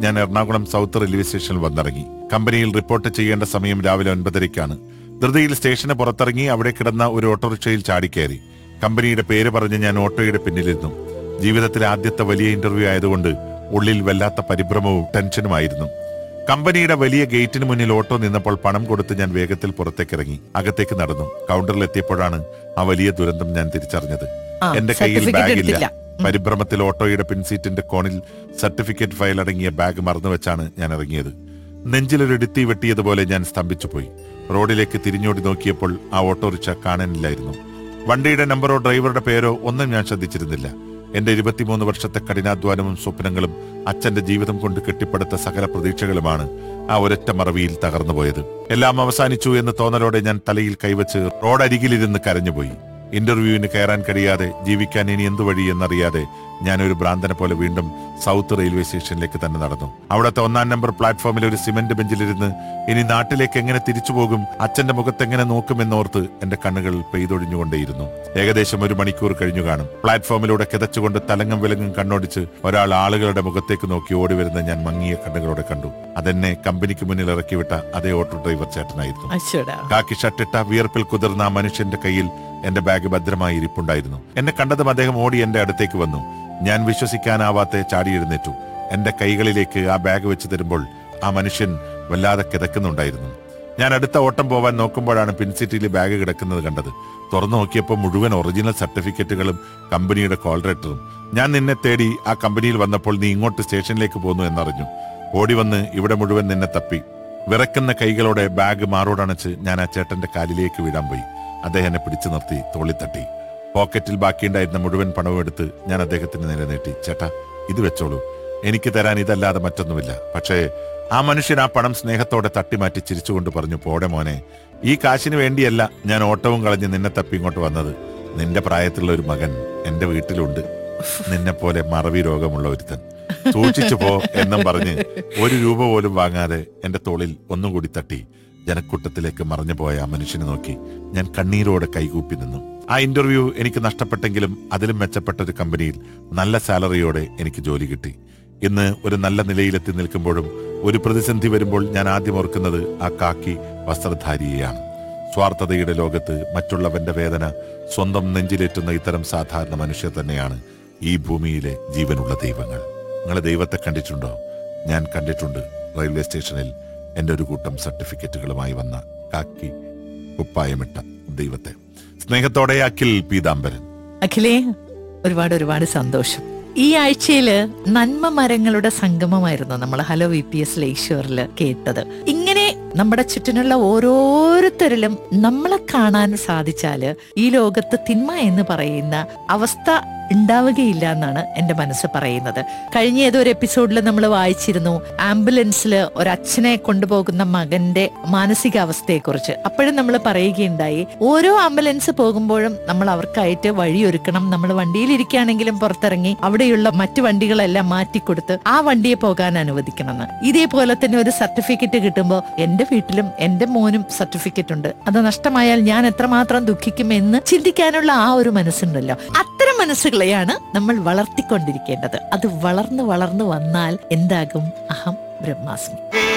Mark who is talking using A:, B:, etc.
A: ഞാൻ Ernakulam south railway സ്റ്റേഷനിൽ വന്നിറങ്ങി കമ്പനിയിൽ റിപ്പോർട്ട് ചെയ്യേണ്ട സമയം രാവിലെ ഒൻപതരയ്ക്കാണ് ധൃതിയിൽ സ്റ്റേഷന് പുറത്തിറങ്ങി അവിടെ കിടന്ന ഒരു ഓട്ടോറിക്ഷയിൽ ചാടിക്കയറി കമ്പനിയുടെ പേര് പറഞ്ഞ് ഞാൻ ഓട്ടോയുടെ പിന്നിലിരുന്നു ജീവിതത്തിലെ ആദ്യത്തെ വലിയ ഇന്റർവ്യൂ ആയതുകൊണ്ട് ഉള്ളിൽ വല്ലാത്ത പരിഭ്രമവും ടെൻഷനുമായിരുന്നു കമ്പനിയുടെ വലിയ ഗേറ്റിന് മുന്നിൽ ഓട്ടോ നിന്നപ്പോൾ പണം കൊടുത്ത് ഞാൻ വേഗത്തിൽ പുറത്തേക്ക് ഇറങ്ങി അകത്തേക്ക് നടന്നു കൗണ്ടറിൽ എത്തിയപ്പോഴാണ് ആ വലിയ ദുരന്തം ഞാൻ തിരിച്ചറിഞ്ഞത്
B: ആ,
A: എന്റെ കയ്യിൽ
B: certificate
A: ബാഗില്ല
B: എടുത്തില്ല.
A: പരിഭ്രമത്തിൽ ഓട്ടോയുടെ പിൻസീറ്റിന്റെ കോണിൽ സർട്ടിഫിക്കറ്റ് ഫയൽ അടങ്ങിയ ബാഗ് മറന്നുവെച്ചാണ് ഞാൻ ഇറങ്ങിയത് നെഞ്ചിലൊരു ഇടുത്തി വെട്ടിയതുപോലെ ഞാൻ സ്തംഭിച്ചു പോയി റോഡിലേക്ക് തിരിഞ്ഞോടി നോക്കിയപ്പോൾ ആ ഓട്ടോറിക്ഷ കാണാനില്ലായിരുന്നു വണ്ടിയുടെ നമ്പറോ ഡ്രൈവറുടെ പേരോ ഒന്നും ഞാൻ ശ്രദ്ധിച്ചിരുന്നില്ല എന്റെ ഇരുപത്തിമൂന്ന് വർഷത്തെ കഠിനാധ്വാനവും സ്വപ്നങ്ങളും അച്ഛന്റെ ജീവിതം കൊണ്ട് കെട്ടിപ്പടുത്ത സകല പ്രതീക്ഷകളുമാണ് ആ ഒരൊറ്റ മറവിയിൽ തകർന്നുപോയത് എല്ലാം അവസാനിച്ചു എന്ന് തോന്നലോടെ ഞാൻ തലയിൽ കൈവച്ച് റോഡരികിലിരുന്ന് കരഞ്ഞുപോയി ഇന്റർവ്യൂവിന് കയറാൻ കഴിയാതെ ജീവിക്കാൻ ഇനി എന്തു വഴി എന്നറിയാതെ ഞാൻ ഒരു ഭ്രാന്തനെ പോലെ വീണ്ടും സൗത്ത് റെയിൽവേ സ്റ്റേഷനിലേക്ക് തന്നെ നടന്നു അവിടുത്തെ ഒന്നാം നമ്പർ പ്ലാറ്റ്ഫോമിൽ ഒരു സിമന്റ് ബെഞ്ചിലിരുന്ന് ഇനി നാട്ടിലേക്ക് എങ്ങനെ തിരിച്ചു പോകും അച്ഛന്റെ മുഖത്ത് എങ്ങനെ നോക്കുമെന്നോർത്ത് എന്റെ കണ്ണുകൾ പെയ്തൊഴിഞ്ഞുകൊണ്ടേയിരുന്നു ഏകദേശം ഒരു മണിക്കൂർ കഴിഞ്ഞു കാണും പ്ലാറ്റ്ഫോമിലൂടെ കിതച്ചുകൊണ്ട് തലങ്ങും വിലങ്ങും കണ്ണോടിച്ച് ഒരാൾ ആളുകളുടെ മുഖത്തേക്ക് നോക്കി ഓടി വരുന്ന ഞാൻ മങ്ങിയ കണ്ണുകളോടെ കണ്ടു അതെന്നെ കമ്പനിക്ക് മുന്നിൽ ഇറക്കിവിട്ട അതേ ഓട്ടോ ഡ്രൈവർ ചേട്ടനായിരുന്നു
B: അശ്വടാ
A: കാക്കി ഷർട്ടിട്ട വിയർപ്പിൽ കുതിർന്ന ആ മനുഷ്യന്റെ കയ്യിൽ എന്റെ ബാഗ് ഭദ്രമായി ഇരിപ്പുണ്ടായിരുന്നു എന്നെ കണ്ടതും അദ്ദേഹം ഓടി എന്റെ അടുത്തേക്ക് വന്നു ഞാൻ വിശ്വസിക്കാനാവാതെ ചാടി എഴുന്നേറ്റു എന്റെ കൈകളിലേക്ക് ആ ബാഗ് വെച്ച് തരുമ്പോൾ ആ മനുഷ്യൻ വല്ലാതെ കിതക്കുന്നുണ്ടായിരുന്നു ഞാൻ അടുത്ത ഓട്ടം പോവാൻ നോക്കുമ്പോഴാണ് പിൻസിറ്റിയിൽ ബാഗ് കിടക്കുന്നത് കണ്ടത് തുറന്നു നോക്കിയപ്പോൾ മുഴുവൻ ഒറിജിനൽ സർട്ടിഫിക്കറ്റുകളും കമ്പനിയുടെ കോൾ ലെറ്ററും ഞാൻ നിന്നെ തേടി ആ കമ്പനിയിൽ വന്നപ്പോൾ നീ ഇങ്ങോട്ട് സ്റ്റേഷനിലേക്ക് പോന്നു എന്നറിഞ്ഞു ഓടി വന്ന് ഇവിടെ മുഴുവൻ നിന്നെ തപ്പി വിറക്കുന്ന കൈകളോടെ ബാഗ് മാറോടണച്ച് ഞാൻ ആ ചേട്ടന്റെ കാലിലേക്ക് വീഴാൻ പോയി അദ്ദേഹം എന്നെ പിടിച്ചു നിർത്തി തോളി തട്ടി പോക്കറ്റിൽ ബാക്കിയുണ്ടായിരുന്ന മുഴുവൻ പണവും എടുത്ത് ഞാൻ അദ്ദേഹത്തിന് നേരെ നീട്ടി ചേട്ടാ ഇത് വെച്ചോളൂ എനിക്ക് തരാൻ ഇതല്ലാതെ മറ്റൊന്നുമില്ല പക്ഷേ ആ മനുഷ്യൻ ആ പണം സ്നേഹത്തോടെ തട്ടിമാറ്റി ചിരിച്ചുകൊണ്ട് പറഞ്ഞു പോടെ മോനെ ഈ കാശിന് വേണ്ടിയല്ല ഞാൻ ഓട്ടവും കളഞ്ഞ് നിന്നെ തപ്പി ഇങ്ങോട്ട് വന്നത് നിന്റെ പ്രായത്തിലുള്ള ഒരു മകൻ എന്റെ വീട്ടിലുണ്ട് നിന്നെ പോലെ മറവി രോഗമുള്ള ഒരുത്തൻ സൂക്ഷിച്ചു പോ എന്നും പറഞ്ഞ് ഒരു രൂപ പോലും വാങ്ങാതെ എന്റെ തോളിൽ ഒന്നുകൂടി തട്ടി ജനക്കൂട്ടത്തിലേക്ക് മറഞ്ഞു പോയ ആ മനുഷ്യനെ നോക്കി ഞാൻ കണ്ണീരോടെ കൈകൂപ്പി നിന്നു ആ ഇന്റർവ്യൂ എനിക്ക് നഷ്ടപ്പെട്ടെങ്കിലും അതിലും മെച്ചപ്പെട്ട ഒരു കമ്പനിയിൽ നല്ല സാലറിയോടെ എനിക്ക് ജോലി കിട്ടി ഇന്ന് ഒരു നല്ല നിലയിലെത്തി നിൽക്കുമ്പോഴും ഒരു പ്രതിസന്ധി വരുമ്പോൾ ഞാൻ ആദ്യം ഓർക്കുന്നത് ആ കാക്കി വസ്ത്രധാരിയെയാണ് സ്വാർത്ഥതയുടെ ലോകത്ത് മറ്റുള്ളവന്റെ വേദന സ്വന്തം നെഞ്ചിലേറ്റുന്ന ഇത്തരം സാധാരണ മനുഷ്യർ തന്നെയാണ് ഈ ഭൂമിയിലെ ജീവനുള്ള ദൈവങ്ങൾ നിങ്ങൾ ദൈവത്തെ കണ്ടിട്ടുണ്ടോ ഞാൻ കണ്ടിട്ടുണ്ട് റെയിൽവേ സ്റ്റേഷനിൽ എൻ്റെ ഒരു കൂട്ടം സർട്ടിഫിക്കറ്റുകളുമായി വന്ന കാക്കി കുപ്പായമിട്ട ദൈവത്തെ സ്നേഹത്തോടെ അഖിൽ പീതാംബരൻ
B: അഖിലേ ഒരുപാട് ഒരുപാട് സന്തോഷം ഈ ആഴ്ചയില് നന്മ മരങ്ങളുടെ സംഗമമായിരുന്നു നമ്മൾ ഹലോ വി പി എസ് ലേശ്വറില് കേട്ടത് ഇങ്ങനെ നമ്മുടെ ചുറ്റിനുള്ള ഓരോരുത്തരിലും നമ്മളെ കാണാൻ സാധിച്ചാല് ഈ ലോകത്ത് തിന്മ എന്ന് പറയുന്ന അവസ്ഥ ഉണ്ടാവുകയില്ല എന്നാണ് എന്റെ മനസ്സ് പറയുന്നത് കഴിഞ്ഞ ഏതൊരു എപ്പിസോഡിൽ നമ്മൾ വായിച്ചിരുന്നു ആംബുലൻസിൽ ഒരച്ഛനെ കൊണ്ടുപോകുന്ന മകന്റെ മാനസികാവസ്ഥയെക്കുറിച്ച് അപ്പോഴും നമ്മൾ പറയുകയുണ്ടായി ഓരോ ആംബുലൻസ് പോകുമ്പോഴും നമ്മൾ അവർക്കായിട്ട് വഴിയൊരുക്കണം നമ്മൾ വണ്ടിയിൽ ഇരിക്കുകയാണെങ്കിലും പുറത്തിറങ്ങി അവിടെയുള്ള മറ്റു വണ്ടികളെല്ലാം മാറ്റിക്കൊടുത്ത് ആ വണ്ടിയെ പോകാൻ അനുവദിക്കണമെന്ന് ഇതേപോലെ തന്നെ ഒരു സർട്ടിഫിക്കറ്റ് കിട്ടുമ്പോൾ എന്റെ വീട്ടിലും എന്റെ മോനും സർട്ടിഫിക്കറ്റ് ഉണ്ട് അത് നഷ്ടമായാൽ ഞാൻ എത്രമാത്രം ദുഃഖിക്കും എന്ന് ചിന്തിക്കാനുള്ള ആ ഒരു മനസ്സുണ്ടല്ലോ അത്തരം മനസ്സുകളെയാണ് നമ്മൾ വളർത്തിക്കൊണ്ടിരിക്കേണ്ടത് അത് വളർന്നു വളർന്നു വന്നാൽ എന്താകും അഹം ബ്രഹ്മാസ്മി